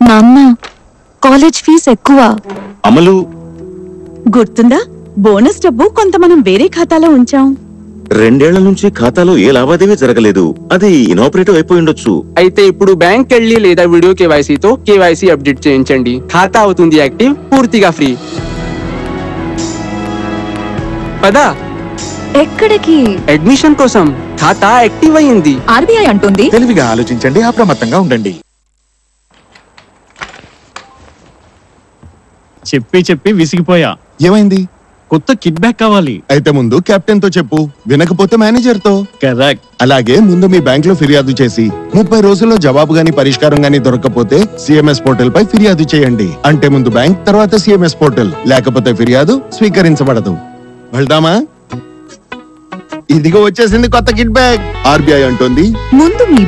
నాన్న college fees ఎక్కువ అమలు గుర్తుందా బోనస్ డబ్బు కొంత మనం వేరే ఖాతాలో ఉంచాం రెండేళ్ల నుంచి ఖాతాలో ఏ లావాదేవీ జరగలేదు అది ఇనాపరేటివ్ అయిపోయి ఉండొచ్చు అయితే ఇప్పుడు బ్యాంక్ వెళ్ళి లేదా వీడియో కేవైసీతో కేవైసీ అప్డేట్ చేయించండి ఖాతా అవుతుంది యాక్టివ్ పూర్తిగా ఫ్రీ పదా ఎక్కడికి అడ్మిషన్ కోసం ఖాతా యాక్టివ్ అయింది ఆర్బీఐ అంటుంది తెలివిగా ఆలోచించండి అప్రమత్తంగా ఉండండి చెప్పి చెప్పి విసిగిపోయా ఏమైంది కొత్త కిట్ బ్యాక్ కావాలి అయితే ముందు కెప్టెన్ తో చెప్పు వినకపోతే మేనేజర్ తో కరెక్ట్ అలాగే ముందు మీ బ్యాంక్ లో ఫిర్యాదు చేసి ముప్పై రోజుల్లో జవాబు గాని పరిష్కారం గాని దొరకకపోతే సిఎంఎస్ పోర్టల్ పై ఫిర్యాదు చేయండి అంటే ముందు బ్యాంక్ తర్వాత సిఎంఎస్ పోర్టల్ లేకపోతే ఫిర్యాదు స్వీకరించబడదు వెళ్దామా ఇదిగో వచ్చేసింది కొత్త కిట్ బ్యాగ్ ఆర్బీఐ అంటోంది ముందు మీ